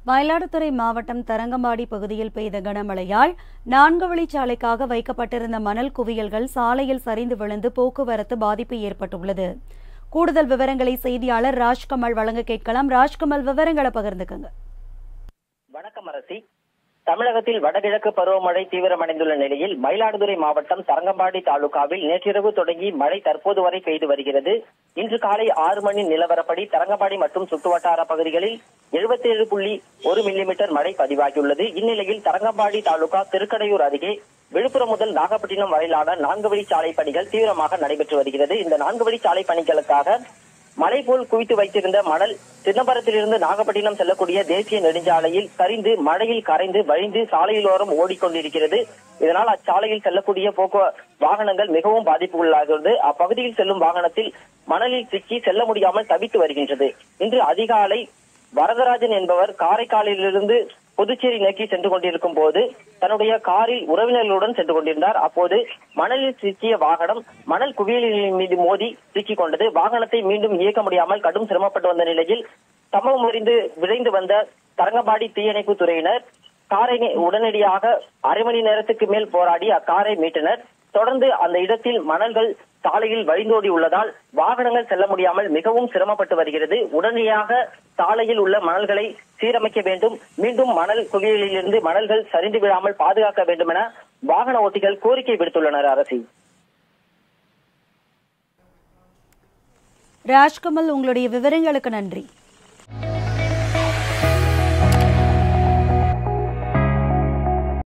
மயிலாடுதுறை மாவட்டம் தரங்கம்பாடி பகுதியில் பெய்த கனமழையால் நான்கு வழிச்சாலைக்காக வைக்கப்பட்டிருந்த மணல் குவியல்கள் சாலையில் சரிந்து விழுந்து போக்குவரத்து பாதிப்பு ஏற்பட்டுள்ளது கூடுதல் விவரங்களை செய்தியாளர் ராஜ்கமல் வழங்க கேட்கலாம் ராஜ்கமல் விவரங்களை பகிர்ந்துக்கங்க வணக்கம் அரசி தமிழகத்தில் வடகிழக்கு பருவமழை தீவிரமடைந்துள்ள நிலையில் மயிலாடுதுறை மாவட்டம் தரங்கம்பாடி தாலுகாவில் நேற்றிரவு தொடங்கி மழை தற்போது வரை பெய்து வருகிறது இன்று காலை ஆறு மணி நிலவரப்படி தரங்கம்பாடி மற்றும் சுற்றுவட்டார பகுதிகளில் எழுபத்தி ஏழு புள்ளி ஒரு மில்லிமீட்டர் மழை பதிவாகியுள்ளது இந்நிலையில் தரங்கம்பாடி தாலுகா திருக்கடையூர் அருகே விழுப்புரம் முதல் நாகப்பட்டினம் வரையிலான நான்கு வழி சாலை பணிகள் தீவிரமாக நடைபெற்று வருகிறது இந்த நான்கு வழி சாலை பணிகளுக்காக மலை போல் குவித்து வைத்திருந்த மணல் சிதம்பரத்திலிருந்து நாகப்பட்டினம் செல்லக்கூடிய தேசிய நெடுஞ்சாலையில் சரிந்து மழையில் கரைந்து வழிந்து சாலையிலோரம் ஓடிக்கொண்டிருக்கிறது இதனால் அச்சாலையில் செல்லக்கூடிய போக்குவ வாகனங்கள் மிகவும் பாதிப்புக்குள்ளாகிறது அப்பகுதியில் செல்லும் வாகனத்தில் மணலில் சிக்கி செல்ல முடியாமல் தவித்து வருகின்றது இன்று அதிகாலை வரதராஜன் என்பவர் காரைக்காலிலிருந்து புதுச்சேரி நோக்கி சென்று கொண்டிருக்கும் போது தன்னுடைய காரில் உறவினர்களுடன் சென்று கொண்டிருந்தார் அப்போது மணலில் சிக்கிய வாகனம் மணல் குவியலின் மீது மோதி சிக்கிக் கொண்டது வாகனத்தை மீண்டும் இயக்க முடியாமல் கடும் சிரமப்பட்டு வந்த நிலையில் சம்பவம் அறிந்து விரைந்து வந்த தரங்கம்பாடி தீயணைப்பு துறையினர் காரை உடனடியாக அரை மணி நேரத்துக்கு மேல் போராடி அக்காரை மீட்டனர் தொடர்ந்து அந்த இடத்தில் மணல்கள் சாலையில் வழிந்தோடி உள்ளதால் வாகனங்கள் செல்ல முடியாமல் மிகவும் சிரமப்பட்டு வருகிறது உடனடியாக சாலையில் உள்ள மணல்களை சீரமைக்க வேண்டும் மீண்டும் மணல் குவியலிலிருந்து மணல்கள் சரிந்து விடாமல் பாதுகாக்க வேண்டும் என வாகன ஓட்டிகள் கோரிக்கை விடுத்துள்ளனர் அரசி ராஜ்கமல் உங்களுடைய விவரங்களுக்கு நன்றி